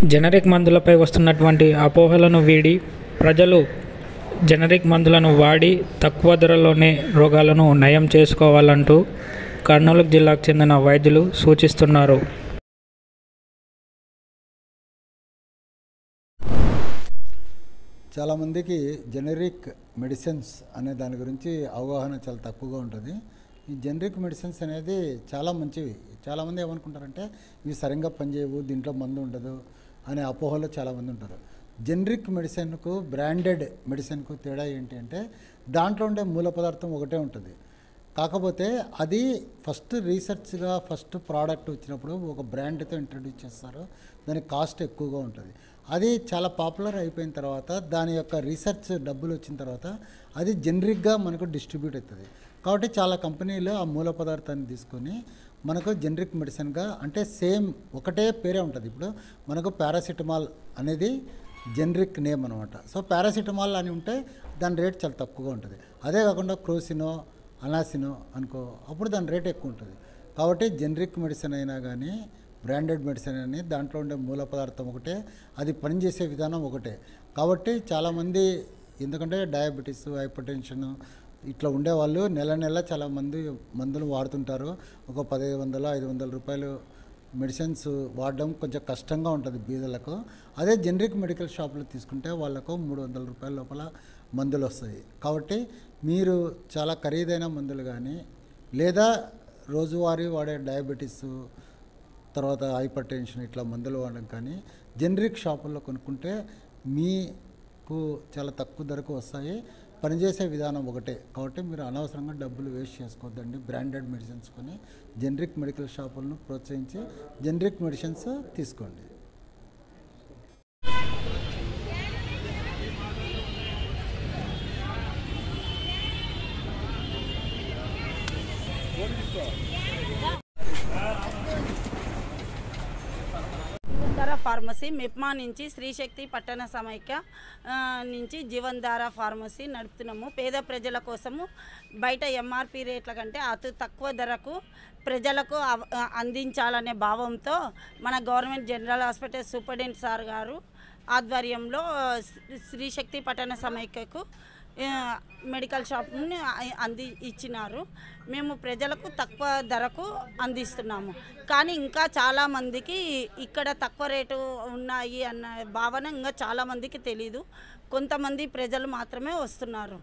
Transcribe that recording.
generic మందులపై వస్తున్నటువంటి అపోహలను వీడి ప్రజలు జనరిక్ మందులను వాడి తక్కువ ధరలోనే రోగాలను నయం చేసుకోవాలంటూ కర్నూలు జిల్లాకు చెందిన వైద్యులు సూచిస్తున్నారు చాలామందికి జెనరిక్ మెడిసిన్స్ అనే దాని గురించి అవగాహన చాలా తక్కువగా ఉంటుంది ఈ జెనరిక్ మెడిసిన్స్ అనేది చాలా మంచివి చాలామంది ఏమనుకుంటారంటే ఇవి సరిగ్గా పనిచేయవు దీంట్లో మందు ఉండదు అనే అపోహలో చాలామంది ఉంటారు జెనరిక్ మెడిసిన్కు బ్రాండెడ్ మెడిసిన్కు తేడా ఏంటి అంటే దాంట్లో ఉండే మూల పదార్థం ఒకటే ఉంటుంది కాకపోతే అది ఫస్ట్ రీసెర్చ్గా ఫస్ట్ ప్రోడక్ట్ వచ్చినప్పుడు ఒక బ్రాండ్తో ఇంట్రడ్యూస్ చేస్తారు దాని కాస్ట్ ఎక్కువగా ఉంటుంది అది చాలా పాపులర్ అయిపోయిన తర్వాత దాని యొక్క రీసెర్చ్ డబ్బులు వచ్చిన తర్వాత అది జనరిక్గా మనకు డిస్ట్రిబ్యూట్ అవుతుంది కాబట్టి చాలా కంపెనీలు ఆ మూల పదార్థాన్ని తీసుకొని మనకు జనరిక్ మెడిసిన్గా అంటే సేమ్ ఒకటే పేరే ఉంటుంది ఇప్పుడు మనకు పారాసిటమాల్ అనేది జనరిక్ నేమ్ అనమాట సో పారాసిటమాల్ అని ఉంటే దాని రేట్ చాలా తక్కువగా ఉంటుంది అదే కాకుండా క్రోసినో అనాసినో అనుకో అప్పుడు దాని రేట్ ఎక్కువ ఉంటుంది కాబట్టి జనరిక్ మెడిసిన్ అయినా కానీ బ్రాండెడ్ మెడిసిన్ అని దాంట్లో ఉండే మూల పదార్థం ఒకటే అది పనిచేసే విధానం ఒకటే కాబట్టి చాలామంది ఎందుకంటే డయాబెటీస్ హైపర్ టెన్షన్ ఇట్లా ఉండేవాళ్ళు నెల నెల చాలా మంది మందులు వాడుతుంటారు ఒక పదిహేను వందలు ఐదు వందల రూపాయలు మెడిసిన్స్ వాడడం కొంచెం కష్టంగా ఉంటుంది బీదలకు అదే జనరిక్ మెడికల్ షాప్లో తీసుకుంటే వాళ్ళకు మూడు వందల రూపాయల లోపల మందులు వస్తాయి కాబట్టి మీరు చాలా ఖరీదైన మందులు కానీ లేదా రోజువారీ వాడే డయాబెటీస్ తర్వాత హైపర్ టెన్షన్ ఇట్లా మందులు వాడడం కానీ జనరిక్ షాపుల్లో కొనుక్కుంటే మీకు చాలా తక్కువ ధరకు వస్తాయి పనిచేసే విధానం ఒకటే కాబట్టి మీరు అనవసరంగా డబ్బులు వేస్ట్ చేసుకోవద్దండి బ్రాండెడ్ మెడిసిన్స్ కొని జనరిక్ మెడికల్ షాపులను ప్రోత్సహించి జనరిక్ మెడిసిన్స్ తీసుకోండి ధార ఫార్మసీ మెప్మా నుంచి శ్రీశక్తి పట్టణ సమైక్య ఆ, నుంచి జీవన్ధార ఫార్మసీ నడుపుతున్నాము పేద ప్రజల కోసము బయట ఎంఆర్పి రేట్ల కంటే అతి తక్కువ ధరకు ప్రజలకు అవ- ఆ, అందించాలనే భావంతో మన government general hospital superintendent sir గారు ఆధ్వర్యంలో శ్రీ- శ్రీశక్తి పట్టణ సమైక్యకు ఆ, మెడికల్ షాప్ని అ- అంది ఇచ్చినారు మేము ప్రజలకు తక్కువ ధరకు అందిస్తున్నాము కానీ ఇంకా చాలామందికి ఇక్కడ తక్కువ రేటు ఉన్నాయి అన్న భావన ఇంకా చాలామందికి తెలీదు కొంతమంది ప్రజలు మాత్రమే వస్తున్నారు